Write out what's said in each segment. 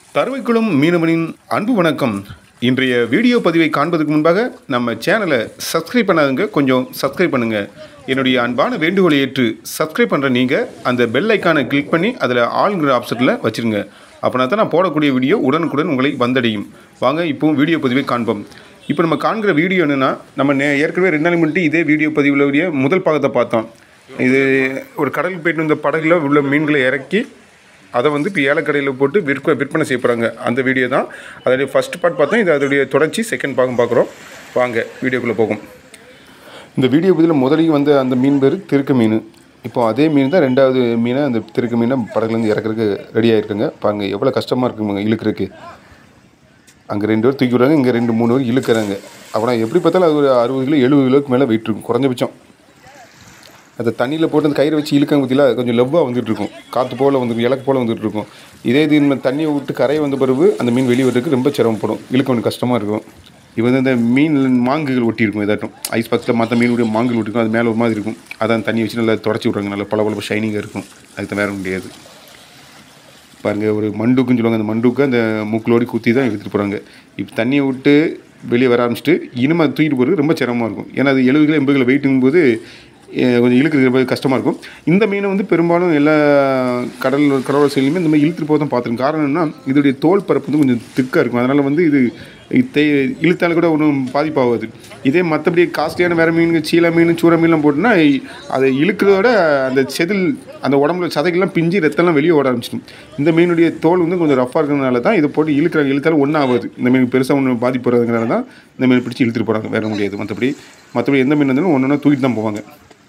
தருவைக்குளம் மீனவனின் அன்பு வணக்கம் இன்றைய வீடியோ பதிவை காண்பதற்கு முன்பாக நம்ம சேனலை சப்ஸ்கிரைப் பண்ணாதுங்க கொஞ்சம் சப்ஸ்கிரைப் பண்ணுங்கள் என்னுடைய அன்பான வேண்டுகோளை ஏற்று சப்ஸ்கிரைப் பண்ணுற நீங்கள் அந்த பெல் ஐக்கானை கிளிக் பண்ணி அதில் ஆளுங்கிற ஆப்ஷனில் வச்சுருங்க அப்படின்னா தான் நான் போடக்கூடிய வீடியோ உடனுக்குடன் உங்களை வந்தடையும் வாங்க இப்போவும் வீடியோ பதிவை காண்போம் இப்போ நம்ம காண்கிற வீடியோ என்னென்னா நம்ம நே ஏற்கனவே ரெண்டு நாள் முன்னாடி இதே வீடியோ பதிவில் உடைய முதல் பாகத்தை பார்த்தோம் இது ஒரு கடலுக்கு போயிட்டு வந்த படகுல உள்ள மீன்களை இறக்கி அதை வந்து இப்போ ஏலக்கடையில் போட்டு விற்க விற்பனை செய்ய போகிறாங்க அந்த வீடியோ தான் அதோடைய ஃபஸ்ட் பார்ட் பார்த்தோம் இது அதோடைய தொடர்ச்சி செகண்ட் பாகம் பார்க்குறோம் வாங்க வீடியோக்குள்ளே போகும் இந்த வீடியோ பதில் முதலையும் வந்த அந்த மீன் பேர் திருக்க மீன் இப்போ அதே மீன் தான் ரெண்டாவது மீனை அந்த திருக்க மீனை படகுலேருந்து இறக்குறதுக்கு ரெடி ஆகிருக்குங்க பாருங்க எவ்வளோ கஷ்டமாக இருக்குங்க இழுக்கிறதுக்கு அங்கே ரெண்டு பேர் தூக்கி விடுறாங்க இங்கே ரெண்டு மூணு பேர் இழுக்கிறாங்க அப்படின்னா எப்படி பார்த்தாலும் அது ஒரு அறுபது கிலோ எழுபது கிலோக்கு மேலே வெயிட் இருக்கும் குறைஞ்சபட்சம் அந்த தண்ணியில் போட்டு அந்த கயிறு வச்சு இழுக்க பற்றியில் கொஞ்சம் லவ்வாக வந்துட்டு இருக்கும் காற்று போல் வந்துட்டு இலக்கு போல் வந்துட்டு இருக்கும் இதே இது இந்த தண்ணியை விட்டு கரையை வந்த பிறகு அந்த மீன் வெளியே வரதுக்கு ரொம்ப சிரமப்படும் இழுக்க கொஞ்சம் கஷ்டமாக இருக்கும் இது வந்து இந்த மீன் மாங்குகள் ஒட்டி இருக்கும் இதாட்டும் ஐஸ் பாக்ஸில் மற்ற மீனுடைய மாங்குகள் ஒட்டிருக்கும் அது மேலே ஒரு மாதிரி இருக்கும் அதான் தண்ணி வச்சு நல்லா தொடச்சி விட்றாங்க நல்லா பல பல ஷைனிங்காக இருக்கும் அதுக்கு தான் வேற முடியாது பாருங்கள் ஒரு மண்டுக்குன்னு சொல்லுவாங்க அந்த மண்டுக்கு அந்த மூக்கிலோடி குத்தி தான் எடுத்துகிட்டு போகிறாங்க இப்போ தண்ணியை விட்டு வெளியே வர ஆரம்பிச்சிட்டு இனிமே அது தூக்கிட்டு போகிறது ரொம்ப சிரமமாக இருக்கும் ஏன்னா அது எழுபது கிலோ எண்பது கிலோ வெயிட்டுங்கும் போது அஹ், கொஞ்சம் இழுக்கிறது ரொம்ப கஷ்டமாக இருக்கும் இந்த மீனை வந்து பெரும்பாலும் எல்லா கடல் கடலோர செயலுமே இந்த மாதிரி இழுத்துட்டு போக தான் பார்த்துருக்கோம் காரணம் என்ன இதோடைய தோல் பரப்பு வந்து கொஞ்சம் திக்காக இருக்கும் அதனால் வந்து இது தே இழுத்தாலும் கூட ஒன்றும் பாதிப்பாகாது இதே மற்றபடி காஸ்ட்லியான வேறு மீன் சீலை மீன் சூற மீன்லாம் போட்டுனா அதை இழுக்கிறதோட அந்த செதில் அந்த உடம்புல சதைகள்லாம் பிஞ்சு ரத்தம்லாம் வெளியே ஓட ஆரம்பிச்சிடும் இந்த மீனுடைய தோல் வந்து கொஞ்சம் ரஃப்பாக இருக்கிறதுனால தான் இதை போட்டு இழுக்கிறாங்க இழுத்தாலும் ஒன்றும் ஆகாது இந்த மீன் பெருசாக ஒன்றும் பாதிப்பு வராதுங்கிறனால தான் இந்த மீன் பிடிச்சி இழுத்துட்டு போகிறாங்க வேற முடியாது மற்றபடி மற்றபடி எந்த மீன் இருந்தாலும் ஒன்று ஒன்றா தூக்கிட்டு தான் போவாங்க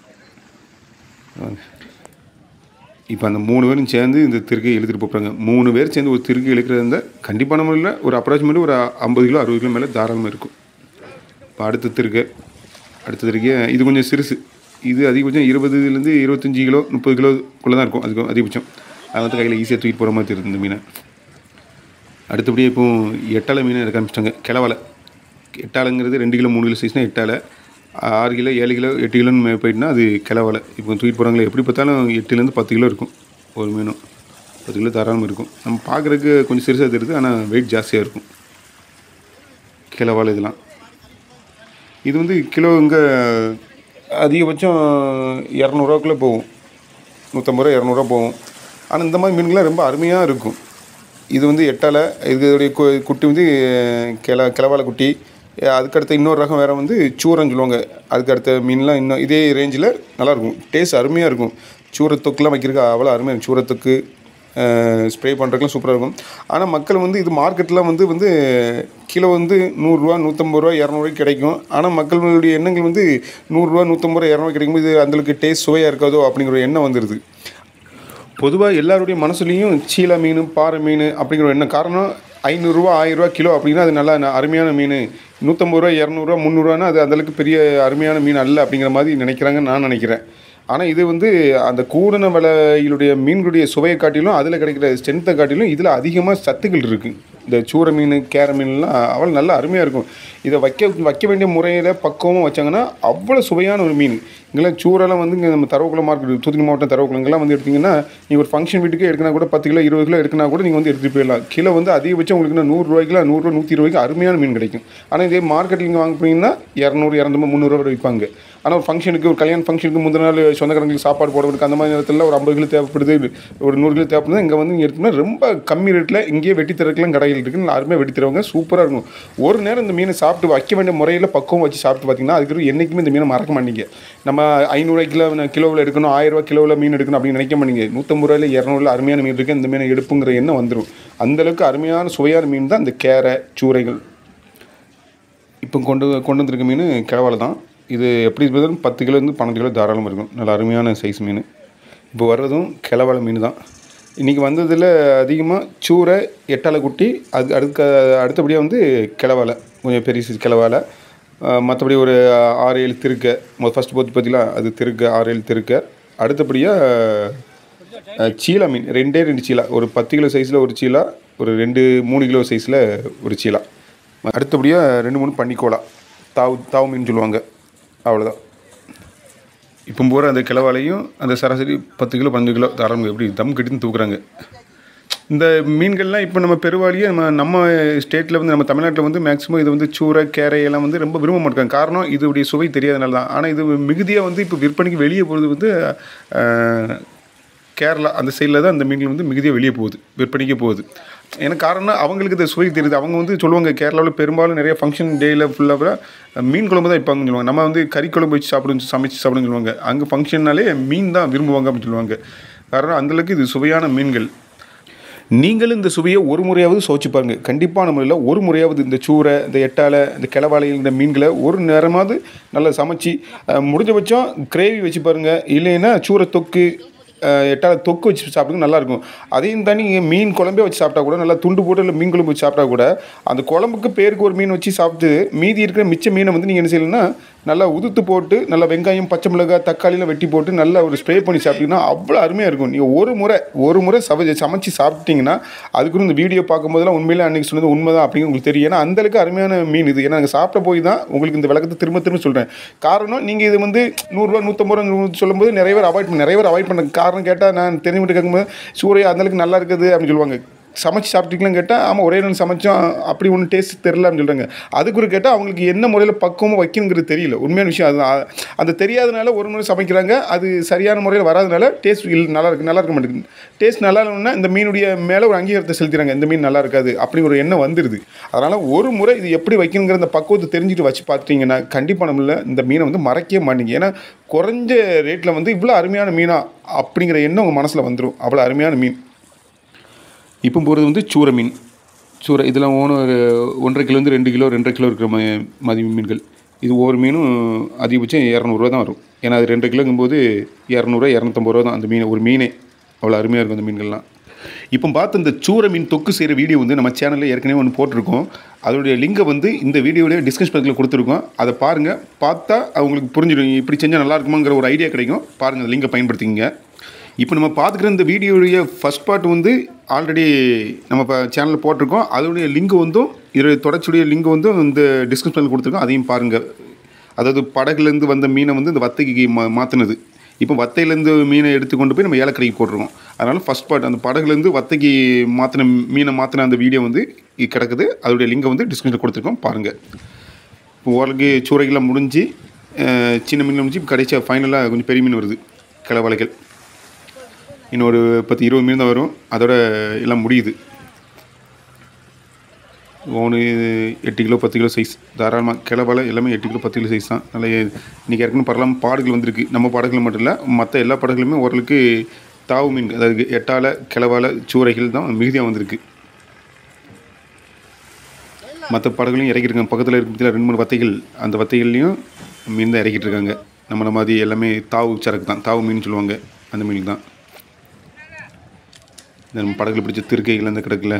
இப்போ அந்த மூணு பேரும் சேர்ந்து இந்த திருக்கை இழுத்துட்டு போகிறாங்க மூணு பேர் சேர்ந்து ஒரு திருக்கை இழுக்கிறது இருந்தால் கண்டிப்பான முறையில் ஒரு அப்ராக்சிமேட் ஒரு ஐம்பது கிலோ அறுபது கிலோ மேலே தாராளமாக இருக்கும் இப்போ அடுத்த திருக்கை அடுத்த திருக்கை இது கொஞ்சம் சிறுசு இது அதிகபட்சம் இருபதுலேருந்து இருபத்தஞ்சி கிலோ முப்பது கிலோக்குள்ளே தான் இருக்கும் அதுக்கு அதிகபட்சம் அதை வந்து கையில் ஈஸியாக தூக்கிட்டு போகிற மாதிரி தெரியுது இந்த மீனை அடுத்தபடியே இப்போ எட்டாலை மீனை இருக்க ஆரம்பிச்சிட்டாங்க கிளவலை எட்டாலைங்கிறது ரெண்டு கிலோ மூணு கிலோ சைஸ்னால் எட்டாலை ஆறு கிலோ ஏழு கிலோ எட்டு கிலோன்னு மே- போயிட்டுனா அது கிளவலை இப்போ தூக்கிட்டு போகிறாங்களே எப்படி பார்த்தாலும் எட்டுலேருந்து பத்து கிலோ இருக்கும் ஒரு மீனும் பத்து கிலோ தாராளமாக இருக்கும் நம்ம பார்க்குறதுக்கு கொஞ்சம் சிறுசாக தெரியுது ஆனால் வெயிட் ஜாஸ்தியாக இருக்கும் கிளவால் இதெல்லாம் இது வந்து கிலோ இங்கே அதிகபட்சம் இரநூறுவாக்குள்ளே போகும் நூற்றம்பது ரூபா இரநூறுவா போகும் ஆனால் இந்த மாதிரி மீன்கள்லாம் ரொம்ப அருமையாக இருக்கும் இது வந்து எட்டாலை இதோடைய கு- குட்டி வந்து கிள கிளவாலை குட்டி அதுக்கடுத்த இன்னொரு ரகம் வேறு வந்து சூரன்னு சொல்லுவாங்க அதுக்கு அடுத்த மீன்லாம் இன்னும் இதே ரேஞ்சில் நல்லாயிருக்கும் டேஸ்ட் அருமையாக இருக்கும் சூர தொக்குலாம் வைக்கிறதுக்கு அவ்வளோ அருமையாக இருக்கும் சூர தொக்கு ஸ்ப்ரே பண்ணுறதுக்குலாம் சூப்பராக இருக்கும் ஆனால் மக்கள் வந்து இது மார்க்கெட்டில் வந்து வந்து கிலோ வந்து நூறுரூவா நூற்றம்பது ரூபா இரநூறுவாய்க்கு கிடைக்கும் ஆனால் மக்களுடைய எண்ணங்கள் வந்து நூறுரூவா நூற்றம்பது ரூபா இரநூறு கிடைக்கும்போது இது அந்தளவுக்கு டேஸ்ட் சுவையாக இருக்காதோ அப்படிங்கிற ஒரு எண்ணம் வந்துடுது பொதுவாக எல்லாருடைய மனசுலேயும் சீலை மீன் பாறை மீன் அப்படிங்கிற ஒரு எண்ணம் காரணம் ஐநூறுரூவா ஆயிரரூவா கிலோ அப்படின்னா அது நல்லா ந- அருமையான மீன் நூற்றம்பது ரூபா இரநூறுவா முந்நூறுவானா அது அந்தளவுக்கு பெரிய அருமையான மீன் அல்ல அப்படிங்கிற மாதிரி நினைக்கிறாங்கன்னு நான் நினைக்கிறேன் ஆனால் இது வந்து அந்த கூடன விலையிலுடைய மீன்களுடைய சுவையை காட்டிலும் அதில் கிடைக்கிற ஸ்ட்ரென்த்தை காட்டிலும் இதில் அதிகமாக சத்துக்கள் இருக்குது இந்த சூர மீன் கேர மீன்லாம் அவ்வளோ நல்லா அருமையாக இருக்கும் இதை வைக்க வைக்க வேண்டிய முறையில் பக்குவமாக வச்சாங்கன்னா அவ்வளோ சுவையான ஒரு மீன் இங்கெல்லாம் சூரெல்லாம் வந்து இங்கே நம்ம தரவுக்குளம் மார்க்கெட் தூத்துக்குடி மாவட்டம் தரவுக்குளங்கெல்லாம் வந்து எடுத்திங்கன்னா நீங்கள் ஒரு ஃபங்க்ஷன் வீட்டுக்கு எடுக்கினா கூட பத்து கிலோ இருபது கிலோ எடுக்கினா கூட நீங்கள் வந்து எடுத்துகிட்டு போயிடலாம் கிலோ வந்து அதிகபட்சம் உங்களுக்கு இன்னும் நூறுரூவாய்க்குலாம் நூறுரூவா நூற்றி இருபதுக்கு அருமையான மீன் கிடைக்கும் ஆனால் இதே மார்க்கெட்டில் நீங்கள் வாங்க போனீங்கன்னா இரநூறு இரநூறு முந்நூறுரூவா வரை விற்பாங்க ஆனால் ஒரு ஃபங்க்ஷனுக்கு ஒரு கல்யாண ஃபங்க்ஷனுக்கு முந்தின நாள் சொந்தக்காரங்களுக்கு சாப்பாடு போடுறதுக்கு அந்த மாதிரி நேரத்தில் ஒரு ஐம்பது கிலோ தேவைப்படுது ஒரு நூறு கிலோ தேவைப்படுது இங்கே வந்து நீங்கள் எடுத்தோம்னா ரொம்ப கம்மி ரேட்டில் இங்கேயே வெட்டி தரக்கலாம் கடைகள் இருக்குது நல்லா அருமையாக வெட்டி தருவாங்க சூப்பராக இருக்கும் ஒரு நேரம் இந்த மீனை சாப்பிட்டு வைக்க வேண்டிய முறையில் பக்குவம் வச்சு சாப்பிட்டு பார்த்தீங்கன்னா அதுக்கு என்றைக்குமே இந்த மீனை மறக்க மாட்டீங்க நம்ம ஐநூறுரூவா கிலோ கிலோவில் எடுக்கணும் ஆயிரம் ரூபாய் கிலோவில் மீன் எடுக்கணும் அப்படின்னு நினைக்க மாட்டீங்க நூற்றம்பது ரூபாயில் இரநூறுல அருமையான மீன் இருக்குது இந்த மீனை எடுப்புங்கிற எண்ணம் வந்துடும் அந்தளவுக்கு அருமையான சுவையான மீன் தான் இந்த கேரை சூறைகள் இப்போ கொண்டு கொண்டு வந்திருக்க மீன் கிழவால தான் இது எப்படி இருந்தாலும் பத்து கிலோ இருந்து பன்னெண்டு கிலோ தாராளமாக இருக்கும் நல்ல அருமையான சைஸ் மீன் இப்போ வர்றதும் கிழவால மீன் தான் இன்றைக்கி வந்ததில் அதிகமாக சூறை எட்டாலை குட்டி அது அடுக்க அடுத்தபடியாக வந்து கிழவாலை கொஞ்சம் பெரிய size கிழவாலை மற்றபடி ஒரு ஆறு ஏழு திருக்க முதல் ஃபஸ்ட் போத்து பார்த்தீங்களா அது திருக்க ஆறு ஏழு திருக்க அடுத்தபடியாக சீலா மீன் ரெண்டே ரெண்டு சீலா ஒரு பத்து கிலோ சைஸில் ஒரு சீலா ஒரு ரெண்டு மூணு கிலோ சைஸில் ஒரு சீலா அடுத்தபடியாக ரெண்டு மூணு பன்னிக்கோலா தாவு தாவு மீன் சொல்லுவாங்க அவ்வளோதான் இப்போ போகிற அந்த கிழவாலையும் அந்த சராசரி பத்து கிலோ பன்னெண்டு கிலோ தாராளம் எப்படி தம் கட்டி தூக்குறாங்க இந்த மீன்கள்லாம் இப்போ நம்ம பெருவாளியே நம்ம நம்ம ஸ்டேட்டில் வந்து நம்ம தமிழ்நாட்டில் வந்து மேக்ஸிமம் இது வந்து சூறை கேரை எல்லாம் வந்து ரொம்ப விரும்ப மாட்டாங்க காரணம் இதோடைய சுவை தெரியாதனால தான் ஆனால் இது மிகுதியாக வந்து இப்போ விற்பனைக்கு வெளியே போகிறது வந்து அஹ், கேரளா அந்த சைடில் தான் அந்த மீன்கள் வந்து மிகுதியாக வெளியே போகுது விற்பனைக்கு போகுது ஏன்னா காரணம் அவங்களுக்கு இந்த சுவை தெரியுது அவங்க வந்து சொல்லுவாங்க கேரளாவில் பெரும்பாலும் நிறைய ஃபங்க்ஷன் டேயில் ஃபுல்லாக மீன் குழம்பு தான் வைப்பாங்கன்னு சொல்லுவாங்க நம்ம வந்து கறி குழம்பு வச்சு சாப்பிடுன்னு சமைச்சு சாப்பிடுன்னு சொல்லுவாங்க அங்கே ஃபங்க்ஷன்னாலே மீன் தான் விரும்புவாங்க அப்படின்னு சொல்லுவாங்க காரணம் அந்தளவுக்கு இது சுவையான மீன்கள் நீங்களும் இந்த சுவையை ஒரு முறையாவது சுவைச்சு பாருங்க கண்டிப்பான முறையில் ஒரு முறையாவது இந்த சூறை இந்த எட்டாலை இந்த கிளவாலை இந்த மீன்களை ஒரு நேரமாவது நல்லா சமைச்சு அஹ், முடிஞ்சபட்சம் கிரேவி வச்சு பாருங்கள் இல்லைன்னா சூறை தொக்கு அஹ், எட்டாலை தொக்கு வச்சு சாப்பிடுங்க நல்லாயிருக்கும் அதையும் தாண்டி நீங்கள் மீன் குழம்பே வச்சு சாப்பிட்டா கூட நல்லா துண்டு போட்டு இல்லை மீன் குழம்பு வச்சு சாப்பிட்டா கூட அந்த குழம்புக்கு பேருக்கு ஒரு மீன் வச்சு சாப்பிட்டு மீதி இருக்கிற மிச்ச மீனை வந்து நீங்கள் என்ன செய்யணும்னா நல்லா உதுத்து போட்டு நல்லா வெங்காயம் பச்சை மிளகாய் தக்காளிலாம் வெட்டி போட்டு நல்லா ஒரு ஸ்ப்ரே பண்ணி சாப்பிட்டீங்கன்னா அவ்வளோ அருமையாக இருக்கும் நீங்கள் ஒரு முறை ஒரு முறை சமைச்சு சமைச்சு சாப்பிட்டீங்கன்னா அதுக்குன்னு இந்த வீடியோ பார்க்கும்போதெல்லாம் உண்மையிலே அன்றைக்கி சொன்னது உண்மை தான் அப்படின்னு உங்களுக்கு தெரியும் ஏன்னா அந்தளவுக்கு அருமையான மீன் இது ஏன்னா நாங்கள் சாப்பிட்ட போய் தான் உங்களுக்கு இந்த விளக்கத்தை திரும்ப திரும்ப சொல்கிறேன் காரணம் நீங்கள் இது வந்து நூறுரூவா நூற்றம்பது ரூபா சொல்லும்போது நிறைய பேர் அவாய்ட் பண்ண நிறைய பேர் அவாய்ட் பண்ண காரணம் கேட்டால் நான் தெரிஞ்சுட்டு கேட்கும்போது சூறையா அந்தளவுக்கு நல்லா இருக்குது அப்படின்னு சொல்லுவாங்க சமைச்சு சாப்பிட்டீங்களான்னு கேட்டால் ஆமாம் ஒரே நாள் சமைச்சோம் அப்படி ஒன்றும் டேஸ்ட் தெரில அப்படின்னு சொல்கிறாங்க அதுக்கு ஒரு கேட்டால் அவங்களுக்கு என்ன முறையில் பக்குவமாக வைக்கணுங்கிறது தெரியல உண்மையான விஷயம் அதுதான் அந்த தெரியாதனால ஒரு முறை சமைக்கிறாங்க அது சரியான முறையில் வராதனால டேஸ்ட் இல்லை நல்லா இருக்கு நல்லா இருக்க மாட்டேங்குது டேஸ்ட் நல்லா இல்லைன்னா இந்த மீனுடைய மேலே ஒரு அங்கீகாரத்தை செலுத்துறாங்க இந்த மீன் நல்லா இருக்காது அப்படி ஒரு எண்ணம் வந்துடுது அதனால் ஒரு முறை இது எப்படி வைக்கணுங்கிற அந்த பக்குவத்தை தெரிஞ்சுட்டு வச்சு பார்த்துட்டீங்கன்னா கண்டிப்பாக நம்மள இந்த மீனை வந்து மறக்கவே மாட்டீங்க ஏன்னா குறைஞ்ச ரேட்டில் வந்து இவ்வளோ அருமையான மீனா அப்படிங்கிற எண்ணம் உங்கள் மனசில் வந்துடும் அவ்வளோ அருமையான மீன் இப்போ போகிறது வந்து சூறை மீன் சூறை இதெல்லாம் ஓன ஒரு ஒன்றரை கிலோ ரெண்டு கிலோ ரெண்டரை கிலோ இருக்கிற ம- மதி மீன்கள் இது ஒவ்வொரு மீனும் அதிகபட்சம் இரநூறுவா தான் வரும் ஏன்னா அது ரெண்டு கிலோங்கும்போது இரநூறுவா இரநூத்தம்பது ரூபா தான் அந்த மீன் ஒரு மீனே அவ்வளோ அருமையாக இருக்கும் அந்த மீன்கள்லாம் இப்போ பார்த்து இந்த சூறை மீன் தொக்கு செய்கிற வீடியோ வந்து நம்ம சேனலில் ஏற்கனவே ஒன்று போட்டிருக்கோம் அதோடைய லிங்கை வந்து இந்த வீடியோவிலே டிஸ்கஸ் பக்கத்தில் கொடுத்துருக்கோம் அதை பாருங்கள் பார்த்தா அவங்களுக்கு புரிஞ்சிடும் இப்படி செஞ்சால் நல்லா இருக்குமாங்கிற ஒரு ஐடியா கிடைக்கும் பாருங்கள் அந்த லிங்கை பயன்படுத்திங்க இப்போ நம்ம பார்த்துக்கிற இந்த வீடியோடைய ஃபஸ்ட் பார்ட் வந்து ஆல்ரெடி நம்ம இப்போ சேனலில் போட்டிருக்கோம் அதோடைய லிங்க் வந்தும் இதோடைய தொடர்ச்சியுடைய லிங்க் வந்து இந்த டிஸ்கிரிப்ஷனில் கொடுத்துருக்கோம் அதையும் பாருங்கள் அதாவது படகுலேருந்து வந்த மீனை வந்து இந்த வத்தைக்கு மா மாற்றினது இப்போ வத்தையிலேருந்து மீனை எடுத்து கொண்டு போய் நம்ம ஏலக்கரைக்கு போட்டிருக்கோம் அதனால் ஃபஸ்ட் பார்ட் அந்த படகுலேருந்து வத்தைக்கு மாற்றின மீனை மாற்றின அந்த வீடியோ வந்து இ- கிடக்குது அதோடைய லிங்கை வந்து டிஸ்கிரிப்ஷனில் கொடுத்துருக்கோம் பாருங்கள் இப்போ ஓரளவுக்கு சூறைகள்லாம் முடிஞ்சு அஹ், சின்ன மீன் முடிஞ்சு இப்போ கடைசியாக ஃபைனலாக கொஞ்சம் பெரிய மீன் வருது கிளவலைகள் இன்னும் ஒரு பத்து இருபது மீன் தான் வரும் அதோட எல்லாம் முடியுது ஒன்று எட்டு கிலோ பத்து கிலோ சைஸ் தாராளமாக கிளவலை எல்லாமே எட்டு கிலோ பத்து கிலோ சைஸ் தான் நல்லா இன்றைக்கி ஏற்கனவே பரலாம் பாடுகள் வந்திருக்கு நம்ம பாடுகள் மட்டும் இல்லை மற்ற எல்லா படகுகளுமே ஓரளவுக்கு தாவு மீன் அதாவது எட்டால கிளவால சூறைகள் தான் மிகுதியாக வந்திருக்கு மற்ற படகுலையும் இறக்கியிருக்காங்க பக்கத்தில் இருக்க பத்தியில ரெண்டு மூணு வத்தைகள் அந்த வத்தைகள்லையும் மீன் தான் இறக்கிட்டு இருக்காங்க நம்மள மாதிரி எல்லாமே தாவு சரக்கு தான் தாவு மீன் சொல்லுவாங்க அந்த மீனுக்கு தான் இந்த நம்ம படகுல பிடிச்ச திருக்கைகள் அந்த கிடக்குல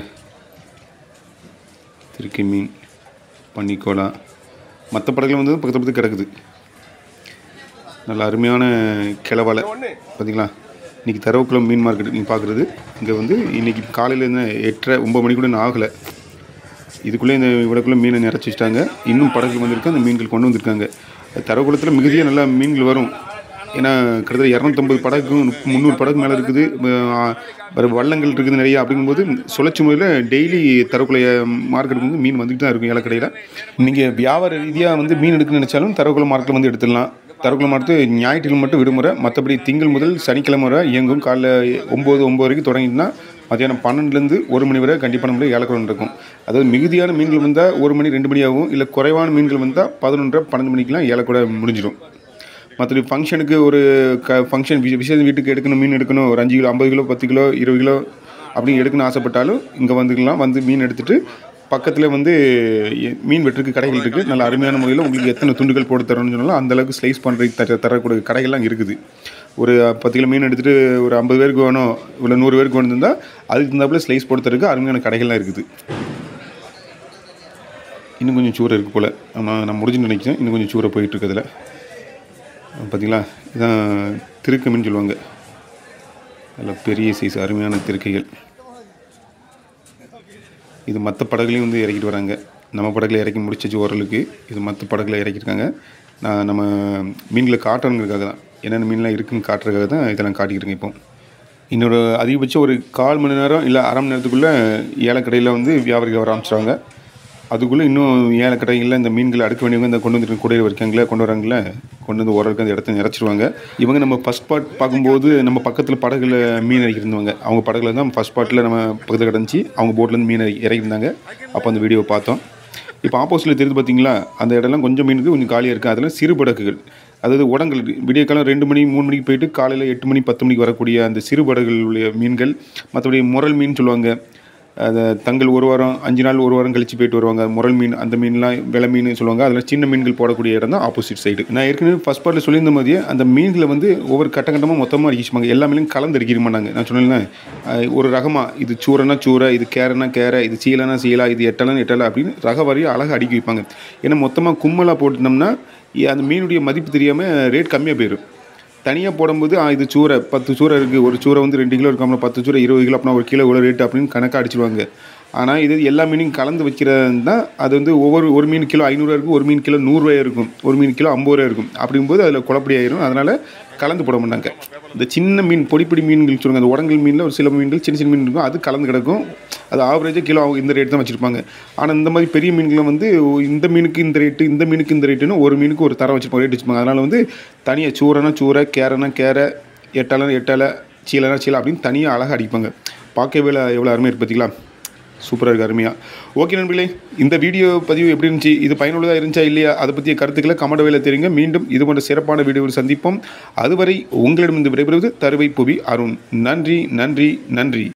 திருக்கை மீன் பன்னிக்கோலா மற்ற படகுல வந்து பக்கத்து பக்கத்து கிடக்குது நல்ல அருமையான கிளவலை பார்த்தீங்களா இன்றைக்கி தரவுக்குளம் மீன் மார்க்கெட் நீங்கள் பார்க்குறது இங்கே வந்து இன்றைக்கி காலையில் இருந்து எட்டரை ஒம்பது மணி கூட இன்னும் ஆகலை இதுக்குள்ளே இந்த இவ்வளோக்குள்ளே மீனை நிறச்சி வச்சிட்டாங்க இன்னும் படகுகள் வந்திருக்கு அந்த மீன்கள் கொண்டு வந்திருக்காங்க தரகுளத்தில் மிகுதியாக நல்லா மீன்கள் வரும் ஏன்னா கிட்டத்தட்ட இரநூத்தம்பது படகும் முந்நூறு படகு மேலே இருக்குது அஹ் வேறு வள்ளங்கள் இருக்குது நிறைய அப்படிங்கும்போது சுழற்சி முறையில் டெய்லி தரக்குள்ள மார்க்கெட்டுக்கு வந்து மீன் வந்துட்டு தான் இருக்கும் ஏலக்கடையில் நீங்கள் வியாபார ரீதியாக வந்து மீன் எடுக்கணும்னு நினச்சாலும் தரக்குள்ள மார்க்கெட்டில் வந்து எடுத்துடலாம் தரக்குள்ள மார்க்கெட்டு ஞாயிற்றுக்கிழமை மட்டும் விடுமுறை மற்றபடி திங்கள் முதல் சனிக்கிழமை வரை இயங்கும் காலைல ஒம்பது ஒம்பது வரைக்கும் தொடங்கிட்டுனா மத்தியானம் பன்னெண்டுலேருந்து ஒரு மணி வரை கண்டிப்பாக நம்மளுக்கு ஏலக்குளம் இருக்கும் அதாவது மிகுதியான மீன்கள் வந்தால் ஒரு மணி ரெண்டு மணி ஆகும் இல்லை குறைவான மீன்கள் வந்தால் பதினொன்றரை பன்னெண்டு மணிக்கெலாம் ஏலக்கூட முடிஞ்சிடும் மற்றபடி ஃபங்க்ஷனுக்கு ஒரு க ஃபங்க்ஷன் விஷ விசேஷ வீட்டுக்கு எடுக்கணும் மீன் எடுக்கணும் ஒரு அஞ்சு கிலோ ஐம்பது கிலோ பத்து கிலோ இருபது கிலோ அப்படி எடுக்கணும்னு ஆசைப்பட்டாலும் இங்கே வந்துக்கலாம் வந்து மீன் எடுத்துகிட்டு பக்கத்தில் வந்து எ- மீன் வெட்டுறதுக்கு கடைகள் இருக்குது நல்ல அருமையான முறையில் உங்களுக்கு எத்தனை துண்டுகள் போட்டு தரணும்னு சொன்னாலும் அந்த அளவுக்கு ஸ்லைஸ் பண்ணுறதுக்கு தர தரக்கூடிய கடைகள்லாம் இருக்குது ஒரு பத்து கிலோ மீன் எடுத்துகிட்டு ஒரு ஐம்பது பேருக்கு வேணும் இல்லை நூறு பேருக்கு வேணும் இருந்தால் அதுக்கு தகுந்தாப்புல ஸ்லைஸ் போட்டு தரதுக்கு அருமையான கடைகள்லாம் இருக்குது இன்னும் கொஞ்சம் சூறை இருக்குது போல் ஆனால் நான் முடிஞ்சுன்னு நினைக்கிறேன் இன்னும் கொஞ்சம் சூறை போயிட்டு இருக்கிறதுல பார்த்தீங்களா இதான் திருக்கமின்னு சொல்லுவாங்க நல்ல பெரிய சைஸ் அருமையான திருக்கைகள் இது மற்ற படகுலையும் வந்து இறக்கிட்டு வராங்க நம்ம படகுல இறக்கி முடிச்சிச்சு ஓரளவுக்கு இது மற்ற படகுல இறக்கியிருக்காங்க நான் நம்ம மீன்களை காட்டணுங்கிறதுக்காக தான் என்னென்ன மீன்லாம் இருக்குன்னு காட்டுறதுக்காக தான் இதெல்லாம் காட்டிக்கிறேங்க இப்போ இன்னொரு அதிகபட்சம் ஒரு கால் மணி நேரம் இல்லை அரை மணி நேரத்துக்குள்ளே ஏலக்கடையில் வந்து வியாபாரிகள் வர ஆரம்பிச்சிடுவாங்க அதுக்குள்ளே இன்னும் ஏலக்கடைகளில் இந்த மீன்களை அடுக்க வேண்டியவங்க இந்த கொண்டு வந்துட்டு கூடையில் வைக்காங்களே கொண்டு வராங்களே கொண்டு வந்து ஓரளவுக்கு அந்த இடத்த நிறச்சிருவாங்க இவங்க நம்ம ஃபஸ்ட் பார்ட் பார்க்கும்போது நம்ம பக்கத்தில் படகுல மீன் இறக்கியிருந்தவங்க அவங்க படகுல தான் ஃபஸ்ட் பார்ட்டில் நம்ம பக்கத்தில் கிடந்துச்சு அவங்க போட்லேருந்து மீன் இறக்கி- இறக்கியிருந்தாங்க அப்போ அந்த வீடியோவை பார்த்தோம் இப்போ ஆப்போசிட்டில் தெரியுது பார்த்தீங்களா அந்த இடம்லாம் கொஞ்சம் மீனுக்கு கொஞ்சம் காலியாக இருக்குது அதெல்லாம் சிறு படகுகள் அதாவது உடங்கள் விடிய காலம் ரெண்டு மணி மூணு மணிக்கு போயிட்டு காலையில் எட்டு மணி பத்து மணிக்கு வரக்கூடிய அந்த சிறு படகுகள் உள்ள மீன்கள் மற்றபடி முரல் மீன் சொல்லுவாங்க அதை தங்கள் ஒரு வாரம் அஞ்சு நாள் ஒரு வாரம் கழிச்சு போயிட்டு வருவாங்க முரல் மீன் அந்த மீன்லாம் விலை மீன் சொல்லுவாங்க அதில் சின்ன மீன்கள் போடக்கூடிய இடம் தான் ஆப்போசிட் சைடு நான் ஏற்கனவே ஃபஸ்ட் பார்ட்டில் சொல்லியிருந்த மாதிரியே அந்த மீன்களை வந்து ஒவ்வொரு கட்ட கட்டமாக மொத்தமாக அடிக்கிச்சுப்பாங்க எல்லா மீனும் கலந்து அடிக்க மாட்டாங்க நான் சொன்னேன் ஒரு ரகமாக இது சூரைனா சூரை இது கேரனா கேரை இது சீலனா சீலா இது எட்டலனா எட்டலை அப்படின்னு ரக வாரியாக அழகாக அடுக்கி வைப்பாங்க ஏன்னா மொத்தமாக கும்மலாக போட்டுட்டோம்னா இ- அந்த மீனுடைய மதிப்பு தெரியாமல் ரேட் கம்மியாக போயிடும் தனியாக போடும்போது ஆ, இது சூறை பத்து சூறை இருக்குது ஒரு சூறை வந்து ரெண்டு கிலோ இருக்காமல் பத்து சூறை இருபது கிலோ அப்படின்னா ஒரு கிலோ இவ்வளோ ரேட்டு அப்படின்னு கணக்காக அடிச்சிடுவாங்க ஆனால் இது எல்லா மீனையும் கலந்து வைக்கிறது தான் அது வந்து ஒவ்வொரு ஒரு மீன் கிலோ ஐநூறுரூவா இருக்கும் ஒரு மீன் கிலோ நூறுரூவா இருக்கும் ஒரு மீன் கிலோ ஐம்பது ரூபா இருக்கும் அப்படிங்கும்போது அதில் குழப்படி ஆயிரும் அதனால் கலந்து போட மாட்டாங்க இந்த சின்ன மீன் பொடி பொடி மீன்கள் சொல்லுவாங்க அந்த உடங்கல் மீனில் ஒரு சில மீன்கள் சின்ன சின்ன மீன் இருக்கும் அது கலந்து கிடக்கும் அது ஆவரேஜாக கிலோ இந்த ரேட் தான் வச்சுருப்பாங்க ஆனால் இந்த மாதிரி பெரிய மீன்களை வந்து இந்த மீனுக்கு இந்த ரேட்டு இந்த மீனுக்கு இந்த ரேட்டுன்னு ஒரு மீனுக்கு ஒரு தரம் வச்சுருப்பாங்க ரேட் வச்சுருப்பாங்க அதனால் வந்து தனியாக சூரைனா சூறை கேரைனா கேரை எட்டலைனா எட்டலை சீலைனா சீலை அப்படின்னு தனியாக அழகாக அடிப்பாங்க பார்க்கவே எவ்வளோ அருமையாக இருக்கு பார்த்தீங்களா சூப்பராக இருக்குது அருமையாக ஓகே நண்பர்களே இந்த வீடியோ பதிவு எப்படி இருந்துச்சு இது பயனுள்ளதாக இருந்துச்சா இல்லையா அதை பற்றிய கருத்துக்களை கமெண்ட் வேலை தெரியுங்க மீண்டும் இது போன்ற சிறப்பான வீடியோவில் சந்திப்போம் அதுவரை உங்களிடம் இந்த விடைபெறுவது தருவை புவி அருண் நன்றி நன்றி நன்றி